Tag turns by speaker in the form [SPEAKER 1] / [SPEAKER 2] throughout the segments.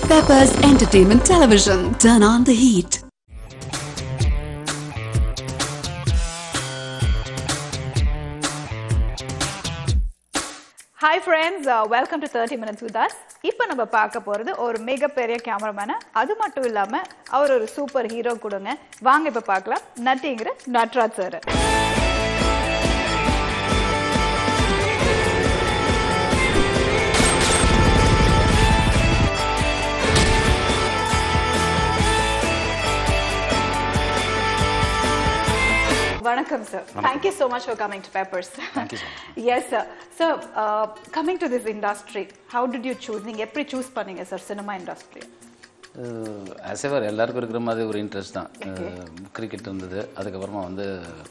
[SPEAKER 1] Peppers Entertainment Television. Turn on the heat.
[SPEAKER 2] Hi friends welcome to thirty minutes with us இப்போ நம்ம பார்க்க போகிறது ஒரு மிகப்பெரிய கேமராமேனை அது மட்டும் இல்லாமல் அவர் ஒரு சூப்பர் ஹீரோ கொடுங்க வாங்க இப்போ பார்க்கலாம் நட்டிங்கிற நட்ராஜ் சார் வணக்கம் sir thank you so much for coming to papers
[SPEAKER 3] Thank you so
[SPEAKER 2] yes sir sir coming to this industry how did you choose நீங்கள் எப்படி சூஸ் பண்ணீங்க sir cinema industry
[SPEAKER 3] as ever எல்லாருக்கும் இருக்கிற மாதிரி ஒரு இன்ட்ரெஸ்ட் தான் கிரிக்கெட் இருந்தது அதுக்கப்புறமா வந்து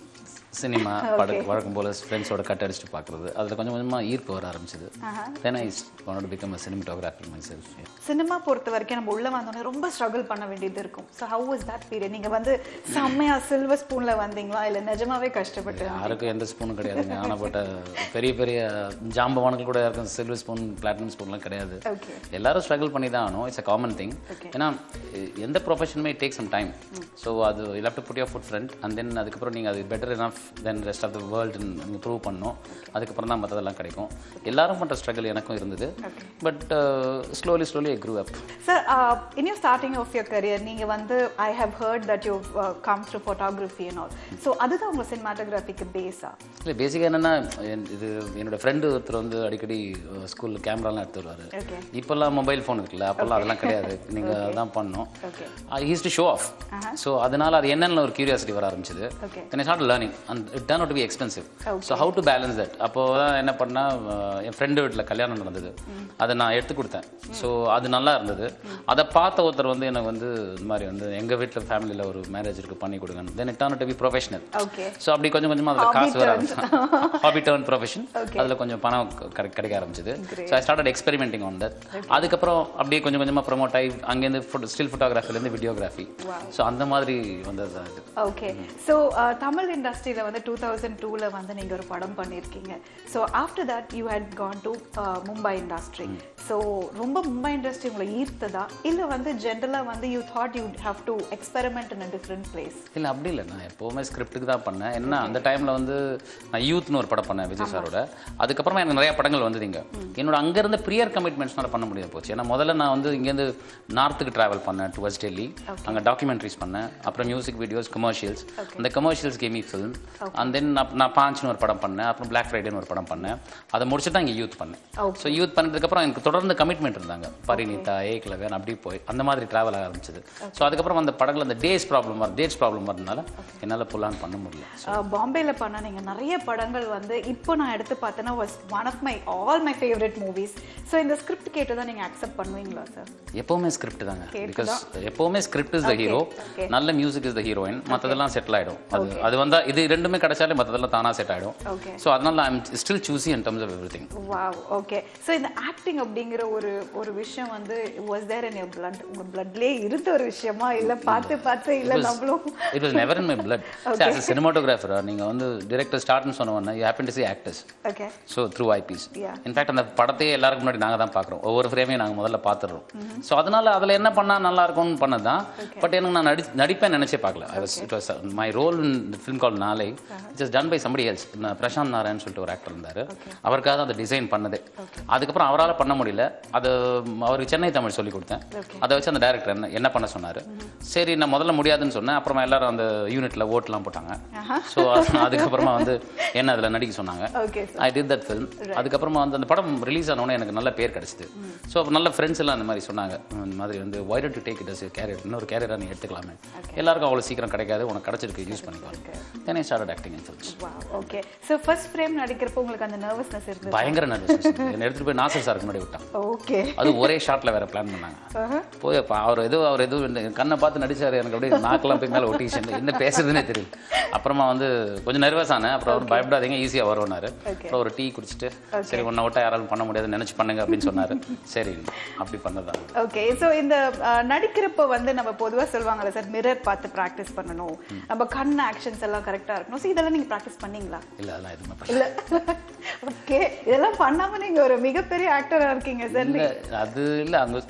[SPEAKER 3] சினிமா பட வழக்கம் போல் ஃப்ரெண்ட்ஸோட கட் அடிச்சுட்டு பார்க்குறது அதில் கொஞ்சம் கொஞ்சமாக ஈர்ப்பு வர ஆரம்பிச்சது then I want become a cinematographer myself
[SPEAKER 2] cinema பொறுத்த வரைக்கும் நம்ம உள்ள வந்தோடனே ரொம்ப ஸ்ட்ரகிள் பண்ண வேண்டியது இருக்கும் so how was that period நீங்க வந்து செம்மையா சில்வர் ஸ்பூன்ல வந்தீங்களா இல்ல நிஜமாவே கஷ்டப்பட்டு
[SPEAKER 3] யாருக்கும் எந்த ஸ்பூனும் கிடையாதுங்க ஆனப்பட்ட பெரிய பெரிய ஜாம்பவான்கள் கூட யாருக்கும் சில்வர் ஸ்பூன் பிளாட்டினம் ஸ்பூன்லாம் கிடையாது
[SPEAKER 2] ஓகே
[SPEAKER 3] எல்லாரும் ஸ்ட்ரகிள் பண்ணி தான் ஆகணும் it's a common thing
[SPEAKER 2] Okay.
[SPEAKER 3] ஏன்னா எ- எந்த ப்ரொஃபஷனுமே டேக் சம் டைம் ஸோ அது you to put your foot front and then அதுக்கப்புறம் நீங்கள் அது better enough then rest of the world நீங்கள் ப்ரூவ் பண்ணணும் அதுக்கப்புறம் தான் மற்றதெல்லாம் கிடைக்கும் எல்லாரும் பண்ணுற ஸ்ட்ரகிள் எனக்கும் இருந்தது but slowly slowly I grew up
[SPEAKER 2] sir in you starting of your career நீங்க வந்து I have heard that you come through photography and all so அதுதான் உங்க சினிமாட்டோகிராஃபிக்கு பேஸா
[SPEAKER 3] இல்லை பேசிக்காக என்னென்னா இது என்னோட ஃப்ரெண்டு ஒருத்தர் வந்து அடிக்கடி ஸ்கூலில் கேமராலாம் எடுத்து வருவார்
[SPEAKER 2] ஓகே
[SPEAKER 3] இப்போல்லாம் மொபைல் ஃபோன் இருக்குல்ல அப்போல்லாம் அதெல்லாம் கிடையாது நீங்கள் அதான் பண்ணணும்
[SPEAKER 2] okay
[SPEAKER 3] he's to show off so அதனால அது என்னென்ன ஒரு கியூரியாசிட்டி வர ஆரம்பிச்சது
[SPEAKER 2] Okay.
[SPEAKER 3] Then start learning and it turn out be expensive so how to balance that அப்போ தான் என்ன பண்ணா அஹ், என் ஃப்ரெண்டு வீட்டில் கல்யாணம் நடந்தது அதை நான் எடுத்து கொடுத்தேன் ஸோ அது நல்லா இருந்தது அதை பார்த்த ஒருத்தர் வந்து எனக்கு வந்து இந்த மாதிரி வந்து எங்கள் வீட்டில் ஃபேமிலியில் ஒரு மேரேஜ் இருக்கு பண்ணி கொடுங்க then it turn to be professional
[SPEAKER 2] okay
[SPEAKER 3] so அப்படி கொஞ்சம் கொஞ்சமாக அதில்
[SPEAKER 2] Hobby
[SPEAKER 3] காசு வர
[SPEAKER 2] turns.
[SPEAKER 3] Hobby turn profession
[SPEAKER 2] Okay.
[SPEAKER 3] அதில் கொஞ்சம் பணம் கிடை- கிடைக்க ஆரம்பிச்சது so I started experimenting on that அதுக்கப்புறம் அப்படியே கொஞ்சம் கொஞ்சமாக ப்ரொமோட் ஆகி அங்கேருந்து ஸ்டில் ஃபோட்டோகிராஃபிலேருந்து வீடியோகிராஃபி ஸோ அந்த மாதிரி வந்தது தான் இது
[SPEAKER 2] ஓகே ஸோ தமிழ் இண்டஸ்ட்ரியில் வந்து டூ தௌசண்ட் டூவில் வந்து நீங்கள் ஒரு படம் பண்ணியிருக்கீங்க so after that you had gone to Mumbai industry so ரொம்ப மும்பை இண்டஸ்ட்ரி உங்களை ஈர்த்ததா இல்லை வந்து ஜென்ரலாக வந்து you thought you have to experiment in a different place
[SPEAKER 3] இல்லை அப்படி இல்லை நான் எப்போவுமே ஸ்கிரிப்டுக்கு தான் பண்ணேன் என்ன அந்த டைமில் வந்து நான் யூத்னு ஒரு படம் பண்ணேன் விஜய் சாரோட அதுக்கப்புறமா எனக்கு நிறைய படங்கள் வந்ததுங்க என்னோட அங்கேருந்து ப்ரியர் கமிட்மெண்ட்ஸ்னால பண்ண முடியாது போச்சு ஏன்னா முதல்ல நான் வந்து இங்கேருந்து நார்த்துக்கு ட்ராவல் பண்ணேன் டுவர்ஸ் டெல்லி அங்கே டாக்குமெண்ட்ரிஸ் பண்ணேன் அப்புறம் மியூசிக் வீடியோஸ் கமர்ஷியல்ஸ் அந்த commercials came film and then நான் பாஞ்ச்னு ஒரு படம் பண்ணேன் அப்புறம் பிளாக் ஃப்ரைடேன்னு ஒரு படம் பண்ணேன் அதை முடிச்சுட்டு தான் இங்கே யூத் பண்ணேன் ஸோ யூத் பண்ணதுக்கப்புறம் எனக்கு தொடர்ந்து கமிட்மெண்ட் இருந்தாங்க பரிணிதா ஏக்லவேன் அப்படி போய் அந்த மாதிரி ட்ராவல் ஆக ஆரம்பிச்சது ஸோ அதுக்கப்புறம் அந்த படங்கள் அந்த டேஸ் ப்ராப்ளம் வர டேட்ஸ் ப்ராப்ளம் வரதுனால என்னால் புல்லான் பண்ண முடியல
[SPEAKER 2] பாம்பேல பண்ண நீங்க நிறைய படங்கள் வந்து இப்போ நான் எடுத்து பார்த்தேன்னா was one of my all my favourite movies so இந்த ஸ்கிரிப்ட் கேட்டு தான் நீங்கள் அக்செப்ட் பண்ணுவீங்களா சார்
[SPEAKER 3] எப்பவுமே ஸ்கிரிப்ட் தாங்க
[SPEAKER 2] கேட்டு
[SPEAKER 3] பிகாஸ் எப்பவுமே script is the hero
[SPEAKER 2] okay.
[SPEAKER 3] நல்ல மியூசிக் இஸ் த ஹீரோயின் மற்றதெல்லாம் செட்டில் ஆயிடும் அது அது வந்தா இது ரெண்டுமே கிடைச்சாலே மற்றதெல்லாம் தானா செட் ஆயிடும்
[SPEAKER 2] ஓகே
[SPEAKER 3] ஸோ அதனால I'm still choosy in terms of everything
[SPEAKER 2] wow okay so இந்த ஆக்டிங் அப்படிங்கிற ஒரு ஒரு விஷயம் வந்து was there in your blood உங்க பிளட்லேயே இருந்த ஒரு விஷயமா இல்ல பார்த்து பார்த்து இல்ல நம்மளும்
[SPEAKER 3] it was never in my blood as a cinematographer நீங்க வந்து டிரெக்டர் ஸ்டார்ட்னு சொன்ன உடனே you happen to see actors
[SPEAKER 2] okay
[SPEAKER 3] so through ஐபிஸ்
[SPEAKER 2] Yeah.
[SPEAKER 3] இன்ஃபேக்ட் அந்த படத்தையே எல்லாருக்கும் முன்னாடி நாங்கள் தான் பார்க்குறோம் ஒவ்வொரு ஃப்ரேமையும் நாங்கள் முதல்ல பார்த்துடுறோம் ஸோ அதனால அதில் என்ன பண்ணால் நல்லா இருக்கும்னு பண்ணது தான் பட் எனக்கு நான் நடி நடிப்பேன் நினைச்சே பார்க்கல I was it was my role in film கால் நாளை it is done by somebody else Prashanth Narayan சொல்லிட்டு ஒரு ஆக்டர் இருந்தார் அவருக்காக தான் அந்த டிசைன் பண்ணதே அதுக்கப்புறம் அவரால் பண்ண முடியல அது அவருக்கு சென்னை தமிழ் சொல்லி கொடுத்தேன் அதை வச்சு அந்த டேரக்டர் என்ன என்ன பண்ண சொன்னார் சரி நான் முதல்ல முடியாதுன்னு சொன்னேன் அப்புறமா எல்லாரும் அந்த யூனிட்ல ஓட்டுலாம் போட்டாங்க ஸோ அதுக்கப்புறமா வந்து என்ன அதில் நடிக்க சொன்னாங்க
[SPEAKER 2] okay
[SPEAKER 3] I did that film அதுக்கப்புறமா வந்து அந்த படம் ரிலீஸ் ஆனோடனே எனக்கு நல்ல பேர் கிடைச்சிது ஸோ அப்போ நல்ல ஃப்ரெண்ட்ஸ் எல்லாம் அந்த மாதிரி சொன்னாங்க இந்த மாதிரி வந்து why to take it as career இன்னொரு கேரியராக நீ எடுத்துக்கலாமே எல்லாருக்கும் அவ்வளோ சீக்கிரம் கிடைக்காது உனக்கு கிடைச்சிருக்கு யூஸ் பண்ணிக்கலாம் then I start acting in films
[SPEAKER 2] wow okay so first frame நடிக்கிறப்போ உங்களுக்கு அந்த நர்வஸ்னஸ் இருந்தது
[SPEAKER 3] பயங்கர நர்வஸ் என்னை எடுத்துகிட்டு போய் நாசர் சாருக்கு முன்னாடி விட்டான்
[SPEAKER 2] ஓகே
[SPEAKER 3] அது ஒரே ஷாட்டில் வேற பிளான் பண்ணாங்க போய் அப்ப அவர் ஏதோ அவர் ஏதோ இந்த கண்ணை பார்த்து நடிச்சாரு எனக்கு அப்படியே நாக்கெல்லாம் போய் மேலே ஒட்டிச்சு என்ன பேசுறதுனே தெரியல அப்புறமா வந்து கொஞ்சம் நர்வஸ் ஆனேன் அப்புறம் அவர் பயப்படாதீங்க ஈஸியாக வருவாரு அப்புறம் ஒரு டீ குடிச்சிட்டு சரி உன்னை விட்டா யாராலும் பண்ண முடியாது நினைச்சு பண்ணுங்க அப்படின்னு சொன்னாரு சரி அப்படி பண்ணதான்
[SPEAKER 2] ஓகே ஸோ இந்த அஹ், நடிக்கிறப்ப வந்து நம்ம பொதுவா சொல்லுவாங்கல்ல சார் மிரர் பார்த்து ப்ராக்டிஸ் பண்ணணும் நம்ம கண் ஆக்ஷன்ஸ் எல்லாம் கரெக்டா இருக்கணும் ஸோ இதெல்லாம் நீங்க ப்ராக்டிஸ் பண்ணீங்களா
[SPEAKER 3] இல்லை அதெல்லாம் எதுவுமே பண்ணல.
[SPEAKER 2] இல்ல ஓகே இதெல்லாம் பண்ணாம நீங்க ஒரு மிகப்பெரிய ஆக்டரா இருக்கீங்க சார்
[SPEAKER 3] இல்ல அது இல்ல அங்க இப்ப நம்ம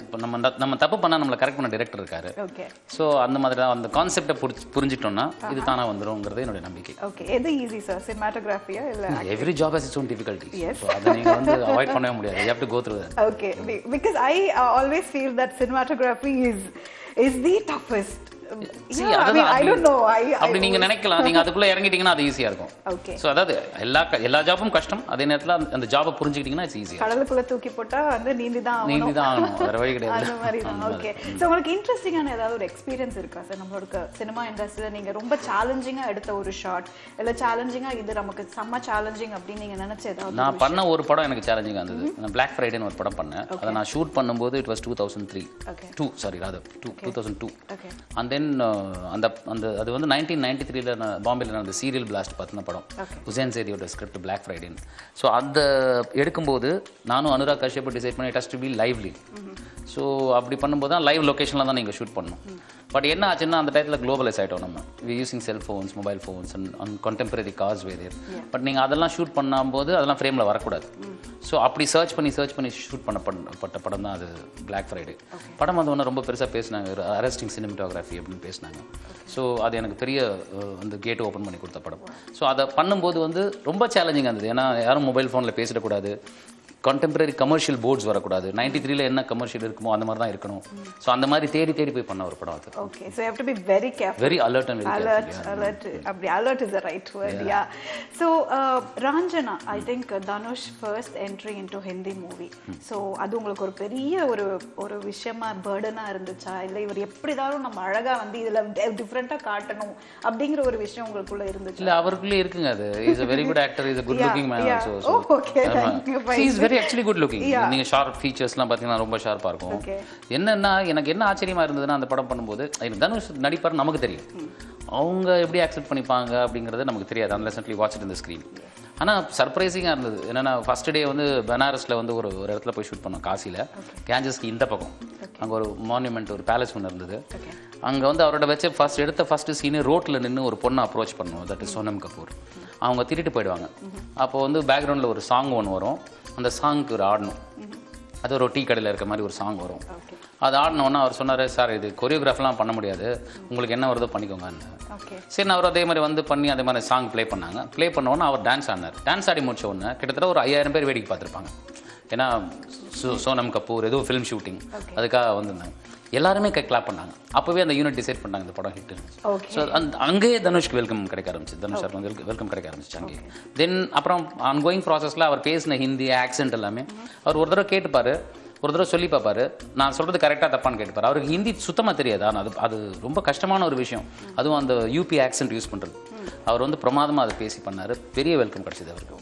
[SPEAKER 3] நம்ம நம்ம தப்பு பண்ணால் நம்மளை கரெக்ட் பண்ண டிரெக்டர் இருக்காரு
[SPEAKER 2] ஓகே
[SPEAKER 3] ஸோ அந்த மாதிரி தான் அந்த கான்செப்டை புரிஞ்சு புரிஞ்சிட்டோம்னா இது தானா வந்துருங்கிறது என்னுடைய நம்பிக்கை
[SPEAKER 2] ஓகே எது ஈஸி சார் சினிமாட்டோகிராஃபியா இல்ல
[SPEAKER 3] every job has its own difficulty so அதை நீங்கள் வந்து அவாய்ட் பண்ணவே முடியாது you have to go through that
[SPEAKER 2] Okay, be- because I uh, always feel that cinematography is is the toughest.
[SPEAKER 3] See,
[SPEAKER 2] yeah, I
[SPEAKER 3] அதுதான்
[SPEAKER 2] mean, I
[SPEAKER 3] அப்படி-
[SPEAKER 2] don't know. I, I
[SPEAKER 3] அப்படி நீங்க நினைக்கலாம் நீங்க அதுக்குள்ள இறங்கிட்டீங்கன்னா அது ஈஸியா இருக்கும்
[SPEAKER 2] Okay.
[SPEAKER 3] ஸோ அதாவது எல்லா க- எல்லா ஜாபும் கஷ்டம் அதே நேரத்தில் அந்த- அந்த ஜாபை புரிஞ்சுக்கிட்டீங்கன்னா இட்ஸ் ஈஸியா
[SPEAKER 2] கடலுக்குள்ள தூக்கி போட்டா வந்து நீந்தி தான்
[SPEAKER 3] நீந்தி
[SPEAKER 2] ஆகணும்
[SPEAKER 3] தான் ஆகணும் வேற வழி கிடையாது
[SPEAKER 2] அந்த மாதிரி தான் ஓகே ஸோ உங்களுக்கு இன்ட்ரெஸ்டிங்கான ஏதாவது ஒரு எக்ஸ்பீரியன்ஸ் இருக்கா சார் நம்மளோட சினிமா இண்டஸ்ட்ரியில் நீங்க ரொம்ப சேலஞ்சிங்கா எடுத்த ஒரு ஷாட் இல்ல சேலஞ்சிங்கா இது நமக்கு செம்ம சேலஞ்சிங் அப்படின்னு நீங்க நினைச்ச ஏதாவது
[SPEAKER 3] நான் பண்ண ஒரு படம் எனக்கு சேலஞ்சிங்காக இருந்தது நான் பிளாக் ஃப்ரைடேன்னு ஒரு படம் பண்ணேன் அதை நான் ஷூட் பண்ணும்போது it was two thousand three
[SPEAKER 2] Okay.
[SPEAKER 3] Two sorry rather two two thousand two
[SPEAKER 2] okay
[SPEAKER 3] and then அந்த அந்த அது வந்து நைன்டீன் நைன்டி த்ரீல நான் பாம்பேல நடந்த சீரியல் பிளாஸ்ட் பார்த்தின படம்
[SPEAKER 2] Okay.
[SPEAKER 3] ஹுசேன் சேதியோட ஸ்கிரிப்ட் பிளாக் ஃப்ரைடேன்னு ஸோ அந்த எடுக்கும்போது நானும் அனுராக் கஷ்யப் டிசைட் பண்ணி டஸ்ட் பி லைவ்லி ஸோ அப்படி பண்ணும்போது தான் லைவ் லொக்கேஷனில் தான் நீங்கள் ஷூட் பண்ணணும் பட் என்ன ஆச்சுன்னா அந்த டயத்தில் குளோபலைஸ் ஆகிட்டோம் நம்ம we using cellphones mobile phones and and contemporary cars வேதியர் பட் நீங்கள் அதெல்லாம் ஷூட் பண்ணும்போது அதெல்லாம் ஃப்ரேமில் வரக்கூடாது ஸோ அப்படி சர்ச் பண்ணி சர்ச் பண்ணி ஷூட் பண்ண பண்ண- பட்ட படம் தான் அது பிளாக் ஃப்ரைடே படம் வந்து ஒன்று ரொம்ப பெருசாக பேசினாங்க ஒரு அரெஸ்டிங் சினிமட்டோகிராஃபி அப்படின்னு பேசினாங்க ஸோ அது எனக்கு பெரிய அஹ், வந்து கேட் ஓப்பன் பண்ணி கொடுத்த படம் ஸோ அதை பண்ணும்போது வந்து ரொம்ப சேலஞ்சிங்காக இருந்தது ஏன்னா யாரும் மொபைல் ஃபோனில் பேசிடக்கூடாது கண்டெம்பரரி கமர்ஷியல் போர்ட்ஸ் வரக்கூடாது நைன்டி த்ரீல என்ன கமர்ஷியல் இருக்குமோ அந்த மாதிரி தான் இருக்கணும் ஸோ அந்த மாதிரி தேடி தேடி போய் பண்ண ஒரு படம் அது
[SPEAKER 2] okay so have to be very careful
[SPEAKER 3] very alert and very
[SPEAKER 2] alert alert அப்படி alert is the right word yeah, so uh, ranjana i think uh, dhanush first entry into hindi movie so அது உங்களுக்கு ஒரு பெரிய ஒரு ஒரு விஷயமா பேர்டனா இருந்துச்சா இல்ல இவர் எப்படிதான் நம்ம அழகா வந்து இதுல டிஃப்ரெண்டா காட்டணும் அப்படிங்கிற ஒரு விஷயம் உங்களுக்குள்ள இருந்துச்சு
[SPEAKER 3] இல்ல அவருக்குள்ளே இருக்குங்க அது is a very good actor is a good
[SPEAKER 2] Yeah,
[SPEAKER 3] looking man
[SPEAKER 2] yeah.
[SPEAKER 3] Also
[SPEAKER 2] Oh, okay, thank you, fine.
[SPEAKER 3] Is very actually good looking
[SPEAKER 2] Yeah.
[SPEAKER 3] நீங்க ஷார்ப் ஃபீச்சர்ஸ்லாம் பார்த்தீங்கன்னா ரொம்ப ஷார்ப்பாக இருக்கும்
[SPEAKER 2] Okay.
[SPEAKER 3] என்னன்னா எனக்கு என்ன ஆச்சரியமா இருந்ததுன்னா அந்த படம் பண்ணும்போது எனக்கு தனுஷ் நடிப்பார் நமக்கு தெரியும் அவங்க எப்படி அக்செப்ட் பண்ணிப்பாங்க அப்படிங்கிறது நமக்கு தெரியாது அந்த லெசன்ட்லி வாட்ச் இந்த ஸ்க்ரீன் ஆனால் சர்ப்ரைசிங்காக இருந்தது என்னன்னா ஃபர்ஸ்ட் டே வந்து பனாரஸில் வந்து ஒரு ஒரு இடத்துல போய் ஷூட் பண்ணோம் காசியில் கேஞ்சஸ்க்கு இந்த பக்கம் அங்கே ஒரு மான்யூமெண்ட் ஒரு பேலஸ் ஒன்று இருந்தது அங்கே வந்து அவரோட வச்ச ஃபர்ஸ்ட் எடுத்த ஃபர்ஸ்ட் சீனு ரோட்டில் நின்று ஒரு பொண்ணை அப்ரோச் பண்ணுவோம் தட் இஸ் சோனம் கபூர் அவங்க திருட்டு போயிடுவாங்க அப்போ வந்து பேக்ரவுண்டில் ஒரு சாங் ஒன்று வரும் அந்த சாங்க்கு ஒரு ஆடணும் அது ஒரு டீ கடையில் இருக்க மாதிரி ஒரு சாங் வரும் அது ஆடினோன்னா அவர் சொன்னார் சார் இது கொரியோகிராஃப்லாம் பண்ண முடியாது உங்களுக்கு என்ன வருதோ பண்ணிக்கோங்கன்னு
[SPEAKER 2] ஓகே
[SPEAKER 3] சரி அவர் அதே மாதிரி வந்து பண்ணி அதே மாதிரி சாங் ப்ளே பண்ணாங்க ப்ளே பண்ண உடனே அவர் டான்ஸ் ஆடினார் டான்ஸ் ஆடி முடிச்ச உடனே கிட்டத்தட்ட ஒரு ஐயாயிரம் பேர் வேடிக்கை பார்த்துருப்பாங்க ஏன்னா சோ- சோனம் கபூர் ஏதோ ஃபிலிம் ஷூட்டிங் அதுக்காக வந்திருந்தாங்க எல்லாருமே கை கிளாப் பண்ணாங்க அப்போவே அந்த யூனிட் டிசைட் பண்ணாங்க இந்த படம் ஹிட்
[SPEAKER 2] Okay.
[SPEAKER 3] ஸோ அந்த அங்கேயே தனுஷ்க்கு வெல்கம் கிடைக்க ஆரம்பிச்சு தனுஷ் சார் வந்து வெல்கம் கிடைக்க ஆரம்பிச்சு அங்கே தென் அப்புறம் ஆன்கோயிங் ப்ராசஸில் அவர் பேசின ஹிந்தி ஆக்சென்ட் எல்லாமே அவர் ஒரு தடவை கேட்டுப்பாரு ஒரு தடவை சொல்லி பார்ப்பாரு நான் சொல்றது கரெக்டாக தப்பான்னு கேட்டுப்பாரு அவருக்கு ஹிந்தி சுத்தமாக தெரியாது ஆனால் அது அது ரொம்ப கஷ்டமான ஒரு விஷயம் அதுவும் அந்த யூபி ஆக்சென்ட் யூஸ் பண்ணுறது அவர் வந்து பிரமாதமாக அதை பேசி பண்ணாரு பெரிய வெல்கம் கிடைச்சது அவருக்கு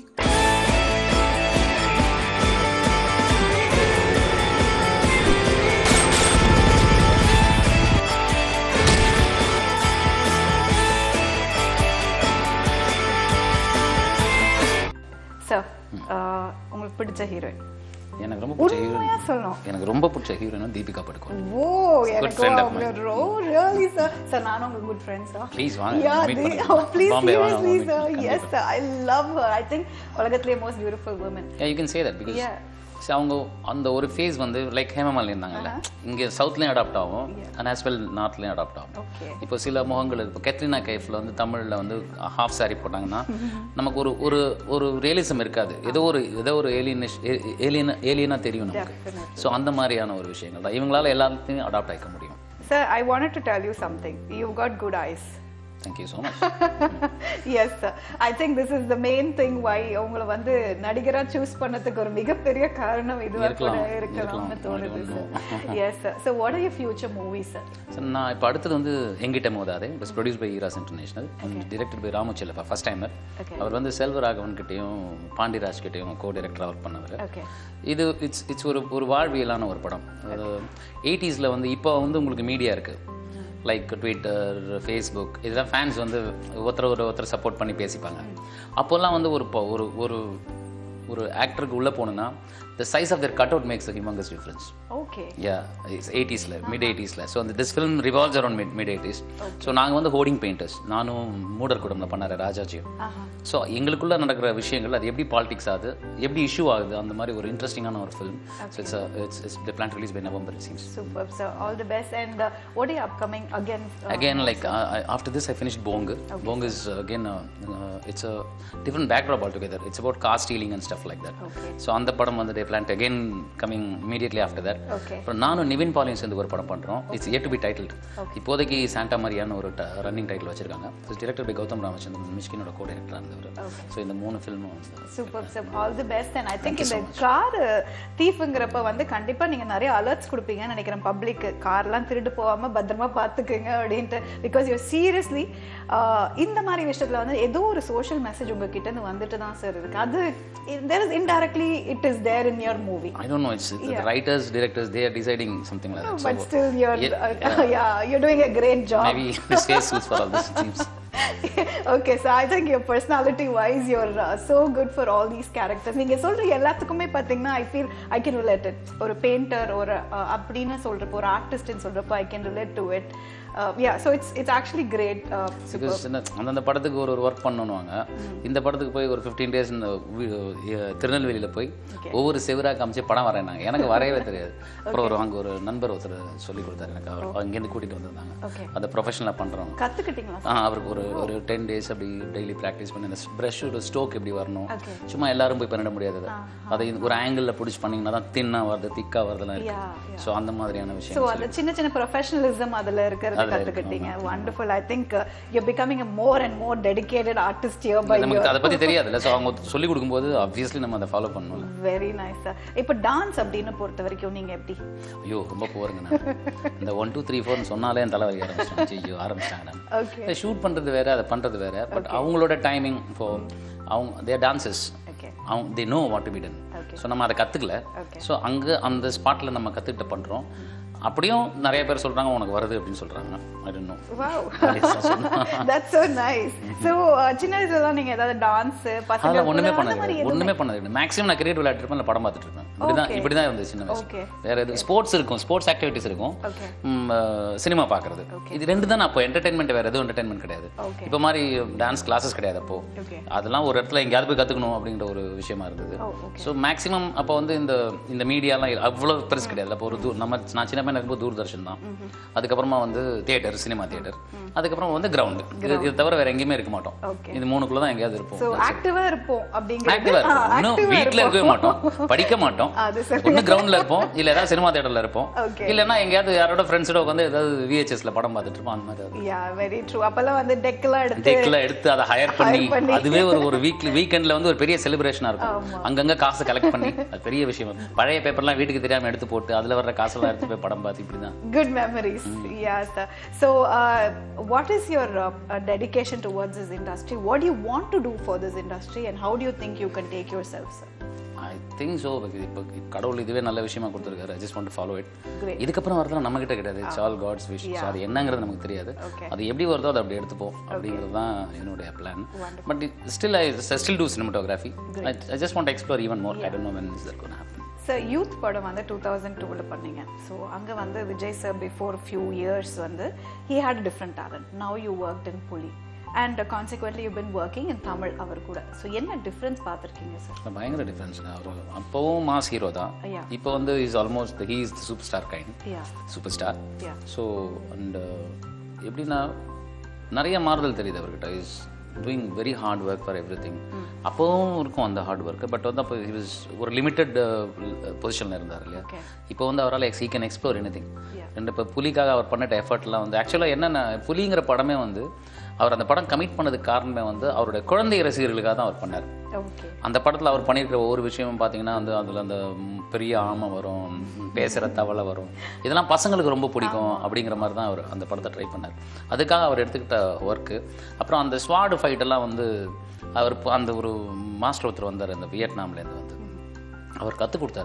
[SPEAKER 2] சார் உங்களுக்கு பிடிச்ச ஹீரோயின்
[SPEAKER 3] எனக்கு ரொம்ப பிடிச்ச
[SPEAKER 2] உண்மையா
[SPEAKER 3] ஹீரோயின்
[SPEAKER 2] சொல்லணும்
[SPEAKER 3] எனக்கு ரொம்ப பிடிச்ச ஹீரோயின் தீபிகா படுகோன்
[SPEAKER 2] ஓ எனக்கு
[SPEAKER 3] friend of
[SPEAKER 2] அவங்கள ரோ ரியலி சார் சார் நானும் உங்க குட் ஃப்ரெண்ட் சார்
[SPEAKER 3] Please வாங்க,
[SPEAKER 2] யா
[SPEAKER 3] meet
[SPEAKER 2] தி
[SPEAKER 3] பண்ணுங்க.
[SPEAKER 2] ப்ளீஸ்
[SPEAKER 3] Bombay வாங்க,
[SPEAKER 2] சீரியஸ்லி
[SPEAKER 3] meet
[SPEAKER 2] சார்
[SPEAKER 3] பண்ணுங்க.
[SPEAKER 2] Yes I love her I think உலகத்திலே most beautiful woman
[SPEAKER 3] yeah you can say that because
[SPEAKER 2] Yeah.
[SPEAKER 3] அவங்க அந்த ஒரு ஃபேஸ் வந்து லைக் ஹேமமாலினி இருந்தாங்கல்ல இங்கே சவுத்லேயும் அடாப்ட் ஆகும் அண்ட் ஆஸ் வெல் நார்த்லேயும் அடாப்ட் ஆகும்
[SPEAKER 2] ஓகே
[SPEAKER 3] இப்போ சில முகங்கள் இப்போ கெத்ரினா கைஃபில் வந்து தமிழில் வந்து ஹாஃப் saree போட்டாங்கன்னா நமக்கு ஒரு ஒரு ஒரு ரியலிசம் இருக்காது ஏதோ ஒரு ஏதோ ஒரு ஏலியனிஷ் ஏலியன் ஏலியனாக தெரியும் நமக்கு
[SPEAKER 2] Definitely.
[SPEAKER 3] ஸோ அந்த மாதிரியான ஒரு விஷயங்கள் தான் இவங்களால எல்லாத்தையும் அடாப்ட் ஆகிக்க முடியும்
[SPEAKER 2] sir I wanted to tell you something you got good eyes
[SPEAKER 3] thank you so much
[SPEAKER 2] yes sir I think this is the main thing why உங்களை வந்து நடிகரா சூஸ் பண்ணதுக்கு ஒரு மிகப்பெரிய காரணம் இதுவா கூட
[SPEAKER 3] இருக்கலாம்,
[SPEAKER 2] இருக்கலாம்னு
[SPEAKER 3] இருக்கலாம்.
[SPEAKER 2] தோணுது
[SPEAKER 3] I don't
[SPEAKER 2] sir yes sir so what are you future movie sir
[SPEAKER 3] sir நான் இப்போ அடுத்தது வந்து Enkitta Mothathe it's produce by Eros International directed by Ramu Chellappa first timer
[SPEAKER 2] Okay.
[SPEAKER 3] அவர் வந்து செல்வராகவன் கிட்டேயும் பாண்டிராஜ் கிட்டேயும் கோ டைரக்டர் ஒர்க் பண்ணவர்
[SPEAKER 2] ஓகே
[SPEAKER 3] இது இட்ஸ் இட்ஸ் ஒரு ஒரு வாழ்வியலான ஒரு படம் எயிட்டிஸில் வந்து இப்போ வந்து உங்களுக்கு மீடியா இருக்குது லைக் ட்விட்டர் ஃபேஸ்புக் இதெல்லாம் ஃபேன்ஸ் வந்து ஒருத்தர் ஒரு ஒருத்தர் சப்போர்ட் பண்ணி பேசிப்பாங்க அப்போல்லாம் வந்து ஒரு ப- ஒரு ஒரு ஒரு ஆக்டருக்கு உள்ளே போகணுன்னா the size of their cutout மேக்ஸ் a humongous difference
[SPEAKER 2] okay
[SPEAKER 3] yeah it's எயிட்டிஸில் மிட் எயிட்டிஸில் ஸோ அந்த this film revolves around mid mid eighties so நாங்கள் வந்து ஹோர்டிங் பெயிண்டர்ஸ் நானும் மூடர் குடும்பத்தில் பண்ணார் ராஜாஜியும் ஸோ எங்களுக்குள்ள நடக்கிற விஷயங்கள் அது எப்படி பாலிடிக்ஸ் ஆகுது எப்படி இஷ்யூ ஆகுது அந்த மாதிரி ஒரு இன்ட்ரெஸ்டிங்கான ஒரு film so it's it's it's the plan release by November it seems
[SPEAKER 2] super sir all the best and what are upcoming again
[SPEAKER 3] again like uh, I, after this i finished bong bong is uh, again uh, uh, it's a different backdrop altogether it's about car stealing and stuff like that
[SPEAKER 2] Okay.
[SPEAKER 3] so அந்த படம் வந்து they planned again coming immediately after that
[SPEAKER 2] Okay.
[SPEAKER 3] அப்புறம் நானும் நிவின் பாலியும் சேர்ந்து ஒரு படம் பண்றோம் it's yet to be titled இப்போதைக்கு சாண்டா மரியான்னு ஒரு ரன்னிங் டைட்டில் வச்சிருக்காங்க டிரெக்டர் பை கௌதம் ராமச்சந்திரன் மிஷ்கினோட கோ டேரக்டர் இருந்தவர் ஸோ இந்த மூணு ஃபில்மும் வந்து
[SPEAKER 2] super sir all the best and I think இந்த கார் தீஃபுங்கிறப்ப வந்து கண்டிப்பா நீங்க நிறைய அலர்ட்ஸ் கொடுப்பீங்கன்னு நினைக்கிறேன் பப்ளிக் கார்லாம் திருடு போகாம பத்திரமா பாத்துக்குங்க அப்படின்ட்டு பிகாஸ் யூ சீரியஸ்லி இந்த மாதிரி விஷயத்துல வந்து ஏதோ ஒரு சோஷியல் மெசேஜ் உங்ககிட்ட இருந்து வந்துட்டு தான் சார் இருக்கு அது there is indirectly it is there in your movie
[SPEAKER 3] I don't know. It's the writers, directors. They are deciding something like that.
[SPEAKER 2] But
[SPEAKER 3] So
[SPEAKER 2] still your
[SPEAKER 3] yeah,
[SPEAKER 2] yeah you doing a great job
[SPEAKER 3] maybe this face suits for all this teams.
[SPEAKER 2] Okay so I think your personality wise you're uh, so good for all these characters நீங்க சொல்ற எல்லாத்துக்குமே பாத்தீங்கன்னா I feel I can relate it ஒரு painter ஒரு uh, அப்படின்னு சொல்றப்போ ஒரு ஆர்டிஸ்ட்னு சொல்றப்போ I can relate to it yeah so it's it's actually great
[SPEAKER 3] Because சின்ன அந்தந்த படத்துக்கு ஒரு ஒரு ஒர்க் பண்ணணுவாங்க இந்த படத்துக்கு போய் ஒரு ஃபிஃப்டீன் டேஸ் இந்த வி- அஹ் திருநெல்வேலியில் போய் ஒவ்வொரு செவரா காமிச்சு படம் வரைனாங்க எனக்கு வரையவே தெரியாது அப்புறம் ஒரு அங்கே ஒரு நண்பர் ஒருத்தர் சொல்லி கொடுத்தாரு எனக்கு அவர் அங்கேருந்து கூட்டிகிட்டு வந்திருந்தாங்க
[SPEAKER 2] Okay.
[SPEAKER 3] அந்த ப்ரொஃபஷனலாக பண்ணுறவங்க
[SPEAKER 2] கத்துக்கிட்டீங்களா
[SPEAKER 3] ஆ அவருக்கு ஒரு ஒரு டென் டேஸ் அப்படி டெய்லி ப்ராக்டிஸ் பண்ணி அந்த ப்ரஷ்ஷோட ஸ்டோக் எப்படி வரணும்
[SPEAKER 2] Okay.
[SPEAKER 3] சும்மா எல்லாரும் போய் பண்ணிட முடியாது அதை. அதை இந்த ஒரு ஆங்கிளில் பிடிச்சி பண்ணிங்கன்னா தான் தின்னா வருது திக்கா வருதுலாம்
[SPEAKER 2] Yeah,
[SPEAKER 3] இருக்கு ஸோ அந்த மாதிரியான
[SPEAKER 2] ஸோ
[SPEAKER 3] விஷயம்
[SPEAKER 2] அந்த சின்ன சின்ன ப்ரொஃபஷனலிசம் அதுல இருக்கிறது
[SPEAKER 3] அதுல இருக்கு,
[SPEAKER 2] கத்துக்கிட்டீங்க wonderful I think you becoming a more and more dedicated artist யர் பை
[SPEAKER 3] நமக்கு அதை பற்றி தெரியாதுல்ல ஸோ அவங்க சொல்லி கொடுக்கும்போது ஆப்வியஸ்லி நம்ம அதை ஃபாலோ பண்ணணும்ல
[SPEAKER 2] வெரி நைஸ் சார் இப்போ டான்ஸ் அப்படின்னு பொறுத்த வரைக்கும் நீங்க எப்படி
[SPEAKER 3] ஐயோ ரொம்ப போருங்க நான் இந்த ஒன் டூ த்ரீ ஃபோர்னு சொன்னாலே என் தலை வலி ஆரம்பிச்சிட்டாங்க ஐயோ ஆரம்பிச்சிட்டாங்க நான்
[SPEAKER 2] ஓகே
[SPEAKER 3] இந்த ஷூட் பண்ணுறது வேற அதை பண்ணுறது வேற பட் அவங்களோட டைமிங் இப்போ அவங்க தேர் டான்சஸ்
[SPEAKER 2] ஓகே
[SPEAKER 3] அவங்க they know what to be done
[SPEAKER 2] Okay.
[SPEAKER 3] So நம்ம அதை கற்றுக்கல
[SPEAKER 2] Okay.
[SPEAKER 3] ஸோ அங்கே அந்த ஸ்பாட்டில் நம்ம கற்றுக்கிட்டு பண்ணுறோம் அப்படியும் நிறைய பேர் சொல்கிறாங்க உனக்கு வருது அப்படின்னு சொல்கிறாங்க I don't know
[SPEAKER 2] wow that's so nice so uh, சின்ன வயசுல நீங்க ஏதாவது டான்ஸ் பசங்க
[SPEAKER 3] அதெல்லாம் ஒண்ணுமே
[SPEAKER 2] கூட அந்த
[SPEAKER 3] பண்ணது
[SPEAKER 2] மாதிரி
[SPEAKER 3] கிடையாது. ஒண்ணுமே பண்ணது கிடையாது மேக்ஸிமம் நான் கிரிக்கெட் விளையாட்டு இருப்பேன் இல்லை படம் பார்த்துட்டு இருப்பேன் இப்படிதான்
[SPEAKER 2] Okay.
[SPEAKER 3] இப்படிதான் இருந்தது சின்ன வயசு
[SPEAKER 2] Okay.
[SPEAKER 3] வேற எது ஸ்போர்ட்ஸ் இருக்கும் ஸ்போர்ட்ஸ் ஆக்டிவிட்டிஸ் இருக்கும்
[SPEAKER 2] Okay.
[SPEAKER 3] சினிமா பார்க்கறது இது ரெண்டு தான் அப்போ என்டர்டைன்மெண்ட் வேற எதுவும் என்டர்டைன்மெண்ட் கிடையாது
[SPEAKER 2] Okay.
[SPEAKER 3] இப்போ மாதிரி டான்ஸ் கிளாஸஸ் கிடையாது அப்போ
[SPEAKER 2] Okay.
[SPEAKER 3] அதெல்லாம் ஒரு இடத்துல எங்கேயாவது போய் கற்றுக்கணும் அப்படிங்கிற ஒரு விஷயமா இருந்தது
[SPEAKER 2] Oh, okay.
[SPEAKER 3] ஸோ மேக்ஸிமம் அப்போ வந்து இந்த இந்த மீடியாலாம் அவ்வளோ பெருசு கிடையாது அப்போ ஒரு தூர் நம்ம நான் சின்ன பையன் இருக்கும்போது தூர்தர்ஷன் தான் அதுக்கப்புறமா வந்து தியேட்டர் சினிமா தியேட்டர் அதுக்கப்புறம் வந்து கிரவுண்டு இது இது தவிர வேற எங்கேயுமே இருக்க மாட்டோம்
[SPEAKER 2] Okay.
[SPEAKER 3] இது மூணுக்குள்ள தான் எங்கேயாவது இருப்போம்
[SPEAKER 2] சோ ஆக்டிவா இருப்போம் அப்படிங்கிறது
[SPEAKER 3] ஆக்டிவா
[SPEAKER 2] ஆ,
[SPEAKER 3] இருப்போம் இன்னும்
[SPEAKER 2] active-ஆ
[SPEAKER 3] வீட்ல இருக்கவே
[SPEAKER 2] இருப்போம்.
[SPEAKER 3] மாட்டோம் படிக்க மாட்டோம்
[SPEAKER 2] அது சரி.
[SPEAKER 3] ஒண்ணு கிரவுண்ட்ல இருப்போம் இல்ல ஏதாவது சினிமா தியேட்டர்ல இருப்போம்
[SPEAKER 2] Okay.
[SPEAKER 3] இல்லைன்னா எங்கேயாவது யாரோட ஃப்ரெண்ட்ஸோட உட்காந்து ஏதாவது விஹெச்எஸ்ல படம் பார்த்துட்டு இருப்போம் அந்த மாதிரி ஏதாவது.
[SPEAKER 2] யா வெரி ட்ரூ அப்பெல்லாம் வந்து டெக்லாம் எடுத்து
[SPEAKER 3] டெக்ல எடுத்து அதை ஹையர் பண்ணி
[SPEAKER 2] Hire பண்ணி.
[SPEAKER 3] அதுவே ஒரு ஒரு வீக்லி வீக்கெண்ட்ல வந்து ஒரு பெரிய செலிப்ரேஷனா இருக்கும் அங்கங்க காசு கலெக்ட் பண்ணி அது பெரிய விஷயம் பழைய பேப்பர்லாம் வீட்டுக்கு தெரியாம எடுத்து போட்டு அதுல வர்ற காசெல்லாம் எடுத்து போய் படம் பார்த்து இப்படிதான்
[SPEAKER 2] good memories yeah sir so uh, what is your uh, uh, dedication towards this industry what do you want to do for this industry and how do you think you can take yourself sir
[SPEAKER 3] I think so இப்போ கடவுள் இதுவே நல்ல விஷயமா கொடுத்துருக்காரு I just want follow it
[SPEAKER 2] Great.
[SPEAKER 3] இதுக்கப்புறம் வரதுலாம் நம்ம கிட்ட கிடையாது இட்ஸ் ஆல் காட்ஸ் விஷ் அது என்னங்கிறது நமக்கு தெரியாது
[SPEAKER 2] Okay.
[SPEAKER 3] அது எப்படி வருதோ அதை அப்படி எடுத்துப்போம் அப்படிங்கிறது தான் என்னுடைய plan but still I still do cinematography I just want explore even more I don't know when is that gonna happen
[SPEAKER 2] sir Youth படம் வந்து டூ தௌசண்ட் டூவில் பண்ணீங்க ஸோ அங்கே வந்து Vijay sir before few years வந்து he had different talent now you work in Puli and consequently you been working in Tamil அவர் கூட so என்ன டிஃப்ரென்ஸ் பார்த்துருக்கீங்க சார்
[SPEAKER 3] பயங்கர டிஃப்ரென்ஸ் அவர் அப்போவும் மாஸ் ஹீரோ தான்
[SPEAKER 2] Yeah.
[SPEAKER 3] இப்போ வந்து is almost he is super star kind
[SPEAKER 2] yeah
[SPEAKER 3] super star
[SPEAKER 2] Yeah.
[SPEAKER 3] So and எப்படின்னா நிறைய மாறுதல் தெரியுது அவர்கிட்ட is doing very hard work for everything அப்போவும் இருக்கும் அந்த ஹார்ட் ஒர்க் பட் வந்து அப்போ இஸ் ஒரு லிமிட்டட் பொசிஷனில் இருந்தார் இல்லையா
[SPEAKER 2] Okay.
[SPEAKER 3] இப்போ வந்து அவரால் எக்ஸ் he can explore any thing
[SPEAKER 2] Yeah.
[SPEAKER 3] ரெண்டு இப்போ புலிக்காக அவர் பண்ணிட்ட எஃபர்ட்லாம் வந்து ஆக்சுவலாக என்னென்ன புலிங்கிற படமே வந்து அவர் அந்த படம் கமிட் பண்ணதுக்கு காரணமே வந்து அவருடைய குழந்தை ரசிகர்களுக்காக தான் அவர் பண்ணார்
[SPEAKER 2] ஓகே
[SPEAKER 3] அந்த படத்தில் அவர் பண்ணியிருக்கிற ஒவ்வொரு விஷயமும் பார்த்தீங்கன்னா வந்து அதில் அந்த ம், பெரிய ஆமை வரும் பேசுகிற தவளை வரும் இதெல்லாம் பசங்களுக்கு ரொம்ப பிடிக்கும் அப்படிங்கிற மாதிரி தான் அவர் அந்த படத்தை ட்ரை பண்ணார் அதுக்காக அவர் எடுத்துக்கிட்ட ஒர்க்கு அப்புறம் அந்த ஸ்வாடு ஃபைட்டெல்லாம் வந்து அவர் ப- அந்த ஒரு மாஸ்டர் ஒருத்தர் வந்தார் அந்த வியட்நாம்லேருந்து வந்து அவர் கற்றுக் கொடுத்தாரு அதை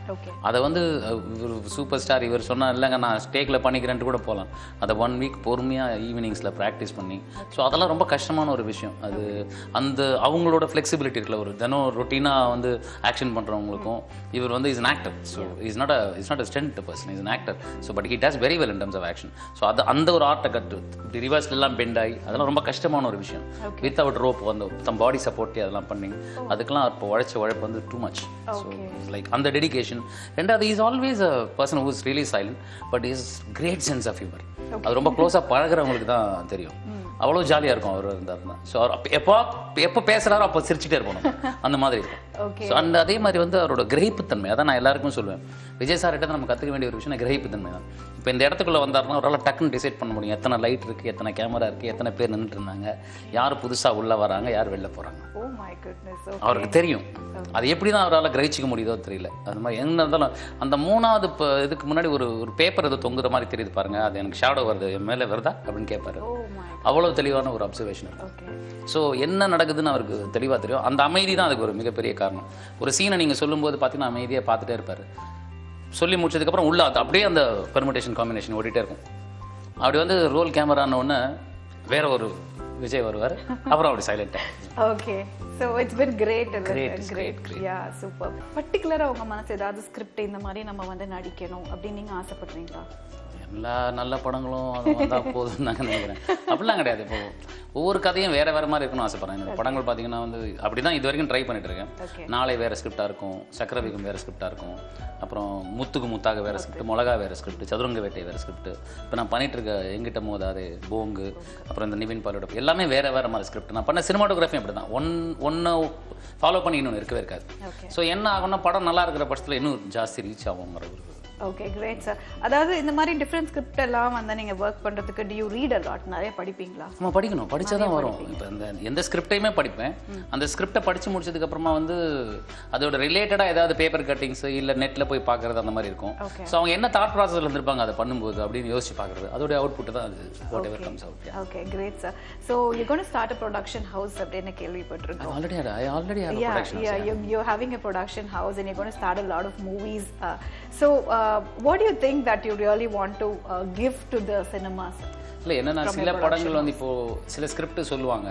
[SPEAKER 2] ஓகே
[SPEAKER 3] அதை வந்து அஹ், இவர் சூப்பர் ஸ்டார் இவர் சொன்னா இல்லைங்க நான் ஸ்டேக்கில் பண்ணிக்கிறேன்ட்டு கூட போகலாம் அதை ஒன் வீக் பொறுமையாக ஈவினிங்ஸில் ப்ராக்டிஸ் பண்ணி ஸோ அதெல்லாம் ரொம்ப கஷ்டமான ஒரு விஷயம் அது அந்த அவங்களோட ஃப்ளெக்சிபிலிட்டி இருக்குல்ல ஒரு தினம் ரொட்டீனாக வந்து ஆக்ஷன் பண்ணுறவங்களுக்கும் இவர் வந்து is an actor so is not is not a stunt person is an actor so but he does very well in terms of action so அது அந்த ஒரு ஆர்ட்டை கட்டு இப்படி ரிவர்ஸ் எல்லாம் பெண்ட் ஆகி அதெல்லாம் ரொம்ப கஷ்டமான ஒரு விஷயம் வித் அவுட் ரோப் அந்த தம் பாடி சப்போர்ட்டி அதெல்லாம் பண்ணி அதுக்கெல்லாம் இப்போ உழைச்ச உழைப்பு வந்து டூ மச் ஸோ லைக் அந்த டெடிகேஷன் ரெண்டாவது is always a person who is really silent but is great sense of humour அது ரொம்ப க்ளோஸாக பழகுறவங்களுக்கு தான் தெரியும் அவ்வளோ ஜாலியாக இருக்கும் அவர் இருந்தாருன்னா ஸோ அவர் அப்ப- எப்போ எப்போ பேசுகிறாரோ அப்போ சிரிச்சுட்டே இருப்போம் நம்ம. அந்த மாதிரி இருக்கும்
[SPEAKER 2] ஓகே
[SPEAKER 3] ஸோ அந்த அதே மாதிரி வந்து அவரோட கிரகிப்புத்தன்மை அதான் நான் எல்லாருக்கும் சொல்லுவேன் விஜய் சார் கிட்ட நம்ம கற்றுக்க வேண்டிய ஒரு விஷயம் கிரகிப்புத்தன்மை தான் இப்போ இந்த இடத்துக்குள்ள வந்தாருன்னா அவரால் டக்குன்னு டிசைட் பண்ண முடியும் எத்தனை லைட் இருக்குது எத்தனை கேமரா இருக்குது எத்தனை பேர் நின்றுட்டு இருந்தாங்க யார் புதுசாக உள்ளே வராங்க யார் வெளில போகிறாங்க
[SPEAKER 2] ஓ மை குட்னஸ்
[SPEAKER 3] அவருக்கு தெரியும் அது எப்படி தான் அவரால் கிரகிச்சிக்க முடியுதோ தெரியல அது மாதிரி என்ன இருந்தாலும் அந்த மூணாவது இப்போ இதுக்கு முன்னாடி ஒரு ஒரு பேப்பர் ஏதோ தொங்குற மாதிரி தெரியுது பாருங்க அது எனக்கு ஷேடோ வருது என் மேலே வருதா அப்படின்னு கேட்பாரு
[SPEAKER 2] ஓ மை
[SPEAKER 3] அவ்வளோ தெளிவான ஒரு அப்சர்வேஷன்
[SPEAKER 2] ஓகே
[SPEAKER 3] ஸோ என்ன நடக்குதுன்னு அவருக்கு தெளிவாக தெரியும் அந்த அமைதி தான் அதுக்கு ஒரு மிகப்பெரிய காரணம் ஒரு சீனை நீங்கள் சொல்லும்போது பார்த்தீங்கன்னா அமைதியாக பார்த்துட்டே இருப்பார் சொல்லி முடிச்சதுக்கப்புறம் உள்ள அது அப்படியே அந்த பெர்முடேஷன் காம்பினேஷன் ஓடிட்டே இருக்கும் அப்படி வந்து ரோல் கேமரான உடனே வேற ஒரு விஜய் வருவார் அப்புறம் அப்படி சைலண்டாக
[SPEAKER 2] okay so it's very great
[SPEAKER 3] Great, it's
[SPEAKER 2] great
[SPEAKER 3] great,
[SPEAKER 2] yeah super பர்டிகுலராக உங்க மனசு ஏதாவது ஸ்கிரிப்ட் இந்த மாதிரி நம்ம வந்து நடிக்கணும் அப்படின்னு நீங்க ஆசைப்படுறீங்களா
[SPEAKER 3] எல்லா நல்ல படங்களும் அது வந்தால் போதும்னு நான் நினைக்கிறேன் அப்படிலாம் கிடையாது இப்போ ஒவ்வொரு கதையும் வேற வேற மாதிரி இருக்கணும்னு ஆசைப்படுறேன் என்னோட படங்கள் பார்த்தீங்கன்னா வந்து அப்படி தான் இது வரைக்கும் ட்ரை பண்ணிட்டு இருக்கேன்
[SPEAKER 2] Okay.
[SPEAKER 3] நாளை வேற ஸ்கிரிப்டாக இருக்கும் சக்கரவிகம் வேற ஸ்கிரிப்டாக இருக்கும் அப்புறம் முத்துக்கு முத்தாக வேற ஸ்கிரிப்ட் மிளகா வேற ஸ்கிரிப்ட் சதுரங்க வேட்டை வேற ஸ்கிரிப்ட் இப்போ நான் பண்ணிட்டு இருக்க எங்கிட்ட மோதாது போங்கு அப்புறம் இந்த நிவின் பாலோட எல்லாமே வேற வேற மாதிரி ஸ்கிரிப்ட் நான் பண்ண சினிமாட்டோகிராஃபி அப்படி தான் ஒன் ஒன்று ஃபாலோ பண்ணி இன்னொன்று இருக்கவே இருக்காது
[SPEAKER 2] Okay.
[SPEAKER 3] ஸோ என்ன ஆகும்னா படம் நல்லா இருக்கிற பட்சத்தில் இன்னும் ஜாஸ்தி ரீச் ஆகும் மரபு
[SPEAKER 2] ஓகே கிரேட் சார் அதாவது இந்த மாதிரி டிஃப்ரெண்ட் ஸ்கிரிப்ட் எல்லாம் வந்து நீங்க ஒர்க் பண்றதுக்கு டியூ ரீட் அ லாட் நிறைய படிப்பீங்களா
[SPEAKER 3] நம்ம படிக்கணும் படிச்சா தான் வரும் இப்போ இந்த எந்த ஸ்கிரிப்டையுமே படிப்பேன் அந்த ஸ்கிரிப்டை படிச்சு முடிச்சதுக்கு அப்புறமா வந்து அதோட ரிலேட்டடாக ஏதாவது பேப்பர் கட்டிங்ஸ் இல்லை நெட்டில் போய் பார்க்கறது அந்த மாதிரி இருக்கும்
[SPEAKER 2] Okay.
[SPEAKER 3] ஸோ அவங்க என்ன தாட் ப்ராசஸில் இருந்திருப்பாங்க அதை பண்ணும்போது அப்படின்னு யோசிச்சு பார்க்கறது அதோட அவுட்புட் தான் அது whatever comes out
[SPEAKER 2] okay great sir so you gonna start a production house அப்படின்னு கேள்விப்பட்டிருக்கோம்
[SPEAKER 3] already I already have
[SPEAKER 2] yeah,
[SPEAKER 3] production
[SPEAKER 2] yeah, you, you're having a production house and you're going to start a lot of movies. Uh, so, uh, what do you think that you really want to uh, give to the cinemas?
[SPEAKER 3] இல்லை என்னன்னா சில படங்கள் வந்து இப்போ சில script சொல்லுவாங்க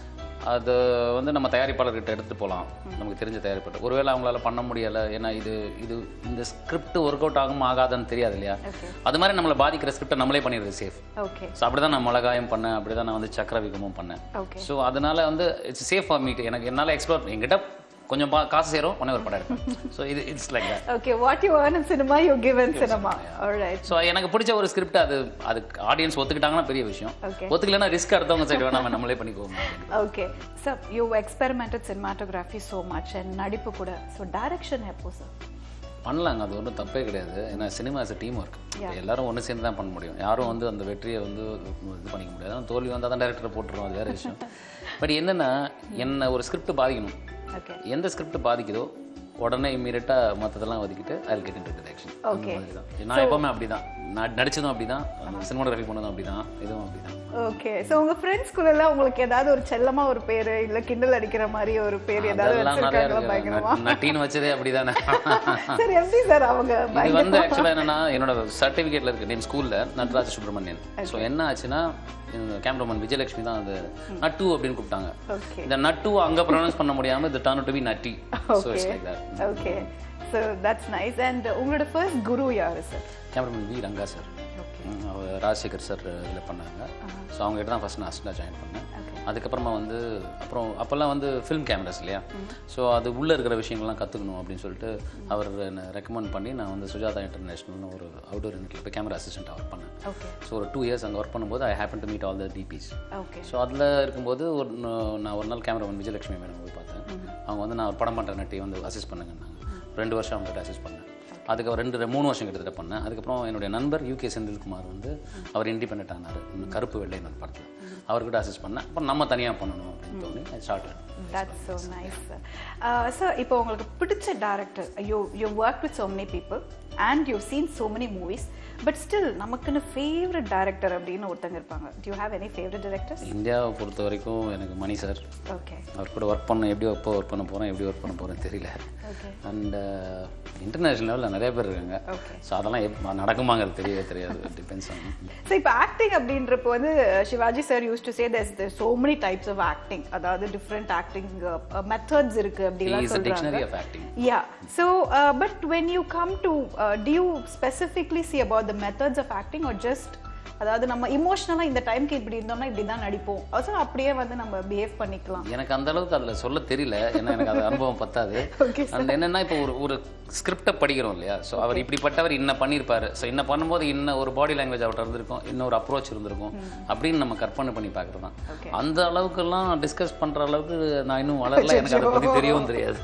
[SPEAKER 3] அது வந்து நம்ம தயாரிப்பாளர்கிட்ட எடுத்துட்டு போகலாம் நமக்கு தெரிஞ்ச தயாரிப்பாளர் ஒருவேளை அவங்களால பண்ண முடியலை ஏன்னா இது இது இந்த ஸ்கிரிப்ட் ஒர்க் அவுட் ஆகும் ஆகாதான்னு தெரியாது இல்லையா அது மாதிரி நம்மளை பாதிக்கிற ஸ்கிரிப்டை நம்மளே பண்ணிடுறது சேஃப்
[SPEAKER 2] Okay,
[SPEAKER 3] ஸோ அப்படி தான் நான் மிளகாயம் பண்ணேன் அப்படி தான் நான் வந்து சக்கரவிகமும் பண்ணேன்
[SPEAKER 2] okay.
[SPEAKER 3] ஸோ அதனால வந்து இட்ஸ் சேஃப் ஃபார் மீட் எனக்கு என்னால் எக்ஸ்ப்ளோர் என்கிட்ட கொஞ்சம் பா- காசு சேரும் உடனே ஒரு படம் எடுப்பேன் ஸோ இது it's like that
[SPEAKER 2] Okay, what you earn in cinema, you give in cinema. All right.
[SPEAKER 3] So எனக்கு பிடிச்ச ஒரு ஸ்கிரிப்ட் அது அது ஆடியன்ஸ் ஒத்துக்கிட்டாங்கன்னா பெரிய விஷயம்
[SPEAKER 2] Okay.
[SPEAKER 3] ஒத்துக்கலைன்னா ரிஸ்க் அடுத்தவங்க சைடு வேணாம் நம்மளே பண்ணிக்குவோம்
[SPEAKER 2] Okay. So, you experimented cinematography so much and நடிப்பு கூட. So, direction எப்போ சார்
[SPEAKER 3] பண்ணலாங்க அது ஒன்றும் தப்பே கிடையாது ஏன்னா சினிமா இஸ் டீம் ஒர்க் எல்லாரும் ஒன்று சேர்ந்து தான் பண்ண முடியும் யாரும் வந்து அந்த வெற்றியை வந்து இது பண்ணிக்க முடியாது ஆனா தோல்வி வந்தால் தான் டேரக்டரை போட்டுருவோம் அது வேற விஷயம் பட் என்னன்னா என்ன ஒரு ஸ்கிரிப்ட் பாதிக்கணும்
[SPEAKER 2] ஓகே
[SPEAKER 3] எந்த ஸ்கிரிப்ட் பாதிக்குதோ உடனே இம்மீடியட்டாக மற்றதெல்லாம் ஒதுக்கிட்டு I get into action
[SPEAKER 2] Okay.
[SPEAKER 3] நான் எப்பவுமே அப்படிதான் நான் நடிச்சதும் அப்படிதான் சினிமாட்டோகிராஃபி பண்ணதும் அப்படிதான் இதுவும் அப்படிதான்
[SPEAKER 2] ஓகே ஸோ உங்க ஃப்ரெண்ட்ஸ்குள்ள உங்களுக்கு ஏதாவது ஒரு செல்லமா ஒரு பேரு இல்ல கிண்டல் அடிக்கிற மாதிரி ஒரு பேர் ஏதாவது
[SPEAKER 3] அதெல்லாம் நிறைய
[SPEAKER 2] வச்சிருக்காங்களா பயங்கரமா
[SPEAKER 3] இருக்கு நட்டின்னு வச்சதே அப்படிதானே
[SPEAKER 2] சார் எப்படி சார் அவங்க
[SPEAKER 3] இது வந்து ஆக்சுவலாக என்னன்னா என்னோட சர்டிஃபிகேட்ல இருக்கு என் ஸ்கூல்ல நடராஜ சுப்ரமணியன் ஸோ என்ன ஆச்சுன்னா கேமராமேன் விஜயலட்சுமி தான் அது நட்டு அப்படின்னு கூப்பிட்டாங்க
[SPEAKER 2] ஓகே
[SPEAKER 3] இந்த நட்டு அங்க ப்ரொனவுன்ஸ் பண்ண முடியாம இது turn to be naughty so it's like that
[SPEAKER 2] okay so that's nice and உங்களோட ஃபர்ஸ்ட் குரு யாரு sir
[SPEAKER 3] cameraman V Ranga sir ம், அவர் ராஜசேகர் சார் இதில் பண்ணாங்க ஸோ அவங்க கிட்ட தான் ஃபஸ்ட் நான் அசிஸ்டாக ஜாயின் பண்ணேன் அதுக்கப்புறமா வந்து அப்புறம் அப்போல்லாம் வந்து ஃபிலிம் கேமராஸ் இல்லையா ஸோ அது உள்ளே இருக்கிற விஷயங்கள்லாம் கற்றுக்கணும் அப்படின்னு சொல்லிட்டு அவர் என்னை ரெக்கமெண்ட் பண்ணி நான் வந்து சுஜாதா இன்டர்நேஷ்னல்னு ஒரு அவுட்டோர் யூனிட்டில் போய் கேமரா அசிஸ்டண்ட்டாக ஒர்க் பண்ணேன்
[SPEAKER 2] ஓகே
[SPEAKER 3] ஸோ ஒரு டூ இயர்ஸ் அங்கே ஒர்க் பண்ணும்போது I happen to meet all the DPs
[SPEAKER 2] okay
[SPEAKER 3] so அதில் இருக்கும்போது ஒரு நா- நான் ஒரு நாள் கேமராமேன் விஜயலட்சுமி மேடம் போய் பார்த்தேன் அவங்க வந்து நான் ஒரு படம் பண்ணுற நட்டி வந்து அசிஸ்ட் பண்ணுங்கன்னாங்க ரெண்டு வருஷம் அவங்ககிட்ட அசிஸ்ட் பண்ணேன் அதுக்கு ரெண்டு மூணு வருஷம் கிட்டத்தட்ட பண்ணேன் அதுக்கப்புறம் என்னுடைய நண்பர் யூகே செந்தில்குமார் வந்து அவர் இண்டிபெண்ட் ஆனார் இந்த கருப்பு வெள்ளை அந்த படத்தில் அவர்கிட்ட அசிஸ்ட் பண்ணேன் அப்புறம் நம்ம தனியாக பண்ணணும் அப்படின்னு தோணி start
[SPEAKER 2] that's so nice sir sir இப்போ உங்களுக்கு பிடிச்ச director you you work with so many people and you seen so many movies but still நமக்குன்னு ஃபேவரட் டைரக்டர் அப்படின்னு ஒருத்தங்க இருப்பாங்க do you have any favorite directors
[SPEAKER 3] இந்தியாவை பொறுத்த வரைக்கும் எனக்கு மணி சார்
[SPEAKER 2] ஓகே
[SPEAKER 3] அவர் கூட ஒர்க் பண்ண எப்படி எப்போ ஒர்க் பண்ண போகிறேன் எப்படி ஒர்க் பண்ண போகிறேன்னு தெரியல
[SPEAKER 2] ஓகே
[SPEAKER 3] அண்ட் இன்டர்நேஷ்னல் லெவலில் நிறைய பேர் இருக்காங்க
[SPEAKER 2] Okay.
[SPEAKER 3] ஸோ அதெல்லாம் எப் நடக்குமாங்கிறது தெரியவே தெரியாது டிபெண்ட்ஸ் ஆகும்
[SPEAKER 2] ஸோ இப்போ ஆக்டிங் அப்படின்றப்போ வந்து Sivaji sir use to say there's there's so many types of acting அதாவது டிஃப்ரெண்ட் ஆக்டிங் மெத்தட்ஸ் இருக்கு அப்படிலாம்
[SPEAKER 3] இஸ் டிக்ஷனரி
[SPEAKER 2] சொல்றாங்க
[SPEAKER 3] of acting
[SPEAKER 2] Yeah. So, uh, but when you come to, uh, do you specifically see about the methods of acting or just அதாவது நம்ம இமோஷனலா இந்த டைம்க்கு இப்படி இருந்தோம்னா இப்படி தான் நடிப்போம் also அப்படியே வந்து நம்ம பிஹேவ் பண்ணிக்கலாம்
[SPEAKER 3] எனக்கு அந்த அளவுக்கு அதில் சொல்ல தெரியல ஏன்னா எனக்கு அது அனுபவம் பத்தாது
[SPEAKER 2] Okay,
[SPEAKER 3] அந்த என்னன்னா இப்போ ஒரு ஒரு ஸ்கிரிப்டை படிக்கிறோம் இல்லையா ஸோ அவர் இப்படிப்பட்டவர் இன்ன பண்ணியிருப்பாரு ஸோ இன்ன பண்ணும்போது இன்ன ஒரு பாடி லாங்குவேஜ் அவர்கிட்ட இருந்திருக்கும் இன்னும் ஒரு அப்ரோச் இருந்திருக்கும் அப்படின்னு நம்ம கற்பனை பண்ணி பார்க்குறது தான்
[SPEAKER 2] Okay.
[SPEAKER 3] அந்த அளவுக்குலாம் டிஸ்கஸ் பண்ற அளவுக்கு நான் இன்னும் வளரல எனக்கு அதை பற்றி தெரியவும் தெரியாது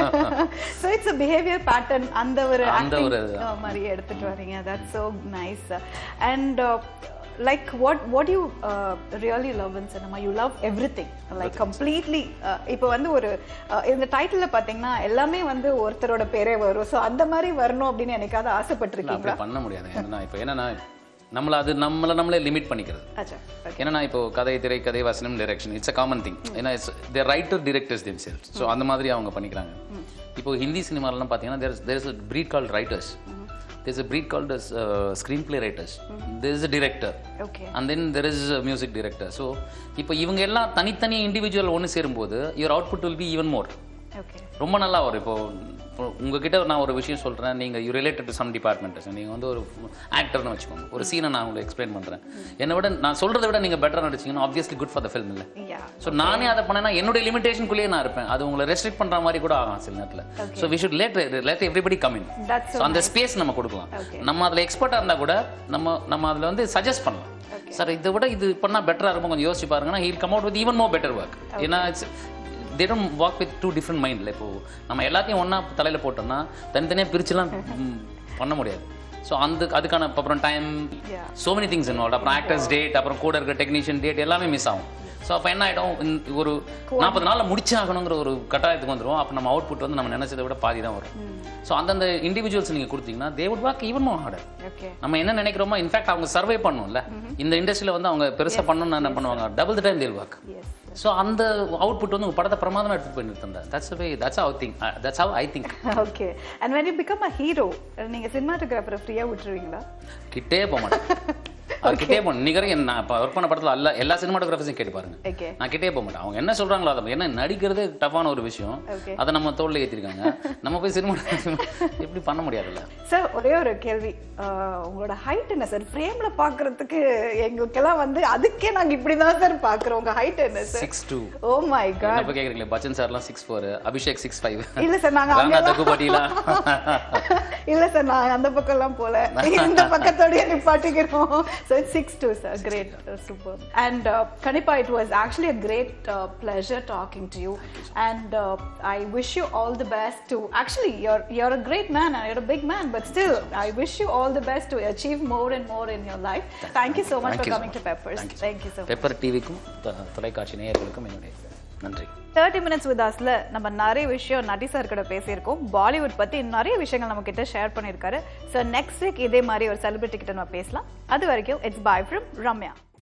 [SPEAKER 2] so it's a behavior pattern அந்த ஒரு
[SPEAKER 3] அந்த
[SPEAKER 2] acting,
[SPEAKER 3] ஒரு
[SPEAKER 2] uh, மாதிரி எடுத்துட்டு வரீங்க that's so nice and uh, like what what you uh, really love in cinema you love everything like completely uh, இப்போ வந்து ஒரு uh, இந்த டைட்டில்ல பாத்தீங்கன்னா எல்லாமே வந்து ஒருத்தரோட பேரே வரும் so அந்த மாதிரி வரணும் அப்படின்னு எனக்காவது
[SPEAKER 3] இல்ல,
[SPEAKER 2] ஆசைப்பட்டிருக்கீங்களா
[SPEAKER 3] அப்படி பண்ண முடியாது ஏன்னா இப்போ என்னன்னா நம்மள அது நம்மளை நம்மளே லிமிட் பண்ணிக்கிறது
[SPEAKER 2] அச்சா okay.
[SPEAKER 3] ஏன்னா இப்போ கதை திரைக்கதை வசனம் direction it's a common thing ஏன்னா it's the writer directors them sells so அந்த மாதிரி அவங்க பண்ணிக்கிறாங்க இப்போ ஹிந்தி சினிமாலலாம் பார்த்தீங்கன்னா there there is a breed called writers there is a breed called as screenplay writers there is a director
[SPEAKER 2] okay
[SPEAKER 3] and then there is music director so இப்போ இவங்க எல்லாம் தனித்தனி இண்டிவிஜுவல் ஒன்று சேரும்போது your output will be even more
[SPEAKER 2] okay
[SPEAKER 3] ரொம்ப நல்லா வரும் இப்போ இப்போ உங்ககிட்ட நான் ஒரு விஷயம் சொல்கிறேன் நீங்கள் you related to some department நீங்கள் வந்து ஒரு ஆக்டர்னு வச்சுக்கோங்க ஒரு சீனை நான் உங்களுக்கு எக்ஸ்பிளைன் பண்ணுறேன் என்னை விட நான் சொல்கிறத விட நீங்கள் பெட்டராக நடிச்சிங்கன்னா obviously good for the film இல்லை
[SPEAKER 2] yeah
[SPEAKER 3] ஸோ நானே அதை பண்ணேன்னா என்னுடைய லிமிடேஷனுக்குள்ளேயே நான் இருப்பேன் அது உங்களை ரெஸ்ட்ரிக்ட் பண்ணுற மாதிரி கூட ஆகும் சில நேரத்தில் so we should let let everybody come in
[SPEAKER 2] That's so
[SPEAKER 3] so அந்த ஸ்பேஸ் நம்ம கொடுக்கலாம்
[SPEAKER 2] Okay.
[SPEAKER 3] நம்ம அதில் எக்ஸ்பர்ட்டாக இருந்தால் கூட நம்ம நம்ம அதில் வந்து சஜஸ்ட் பண்ணலாம் சார் இதை விட இது பண்ணால் பெட்டராக இருக்கும் கொஞ்சம் யோசிச்சு பாருங்கன்னா he'll come out with even more better work ஏன்னா it's they don't walk with two different மைண்டில் இப்போ நம்ம எல்லாத்தையும் ஒன்றா தலையில் போட்டோம்னா தனித்தனியாக பிரிச்சுலாம் ம், பண்ண முடியாது ஸோ அந்த அதுக்கான அப்புறம் time
[SPEAKER 2] Yeah.
[SPEAKER 3] so many things involved அப்புறம் ஆக்டர்ஸ் டேட் அப்புறம் கூட இருக்கிற டெக்னீஷியன் டேட் எல்லாமே மிஸ் ஆகும் ஸோ அப்போ என்ன ஆகிடும் ஒரு நாற்பது நாளில் முடிச்சாகணுங்கிற ஒரு கட்டாயத்துக்கு வந்துடும் அப்போ நம்ம அவுட்புட் வந்து நம்ம நினைச்சதை விட பாதி தான் வரும் ஸோ அந்தந்த இண்டிவிஜுவல்ஸ் நீங்கள் கொடுத்தீங்கன்னா they would work even more harder
[SPEAKER 2] okay
[SPEAKER 3] நம்ம என்ன நினைக்கிறோமோ இன்ஃபேக்ட் அவங்க சர்வே பண்ணணும்ல இந்த இண்டஸ்ட்ரியில் வந்து அவங்க பெருசாக பண்ணணும்னு என்ன பண்ணுவாங்க double the time they'll work
[SPEAKER 2] yes
[SPEAKER 3] so அந்த அவுட்புட் வந்து உங்க படத்தை பிரமாதமாக எடுத்துட்டு போய் நிறுத்தேன் that's way that's how think that's how I think
[SPEAKER 2] okay and when you become a hero நீங்க சினிமாட்டோகிராஃபரை ஃப்ரீயா விட்டுருவீங்களா
[SPEAKER 3] கிட்டே போக மாட்டேன் அவர் கிட்டே போகணும் இன்னைக்கு வரைக்கும் நான் இப்போ ஒர்க் பண்ண படத்தில் எல்லா எல்லா சினிமாட்டோகிராஃபர்ஸையும் கேட்டு பாருங்க
[SPEAKER 2] ஓகே
[SPEAKER 3] நான் கிட்டே போக மாட்டேன் அவங்க என்ன சொல்றாங்களோ அதை என்ன நடிக்கிறதே டஃப்பான ஒரு விஷயம்
[SPEAKER 2] Okay.
[SPEAKER 3] அதை நம்ம தோல்ல ஏற்றிருக்காங்க நம்ம போய் சினிமா எப்படி பண்ண முடியாதுல்ல
[SPEAKER 2] சார் ஒரே ஒரு கேள்வி ஆஹ் உங்களோட ஹைட் என்ன சார் ஃப்ரேம்ல பாக்குறதுக்கு எங்களுக்கெல்லாம் வந்து அதுக்கே நாங்க இப்படிதான் சார் பாக்குறோம் உங்க ஹைட் என்ன sir
[SPEAKER 3] six two
[SPEAKER 2] oh my god
[SPEAKER 3] என்ன கேட்குறீங்களே பச்சன் சார்லாம் six four Abhishek six five
[SPEAKER 2] இல்ல சார் நாங்க
[SPEAKER 3] ராணா
[SPEAKER 2] அங்கெல்லாம்
[SPEAKER 3] தகுபாட்டிலாம்
[SPEAKER 2] இல்ல சார் நான் அந்த பக்கம் எல்லாம் போல இந்த பக்கத்தோடய நிப்பாட்டிக்கிறோம் so it's six two sir great super and கண்டிப்பா it was actually a great pleasure talking to you and I wish you all the best to actually you're you're a great man you're a big man but still I wish you all the best to achieve more and more in your life thank you so much
[SPEAKER 3] Thank
[SPEAKER 2] for
[SPEAKER 3] you so
[SPEAKER 2] coming to
[SPEAKER 3] much.
[SPEAKER 2] Peppers
[SPEAKER 3] Thank you.
[SPEAKER 2] Thank you so
[SPEAKER 3] Peppers டிவிக்கும் தொலைக்காட்சி நேயர்களுக்கும் என்னுடைய நன்றி
[SPEAKER 2] thirty minutes with அஸ்ல நம்ம நிறைய விஷயம் நட்டி sir கூட பேசியிருக்கோம் பாலிவுட் பத்தி நிறைய விஷயங்கள் நம்ம கிட்ட ஷேர் பண்ணியிருக்காரு ஸோ நெக்ஸ்ட் வீக் இதே மாதிரி ஒரு செலிபிரிட்டி கிட்ட நம்ம பேசலாம் அது வரைக்கும் இட்ஸ் பாய் ஃப்ரம் ரம்யா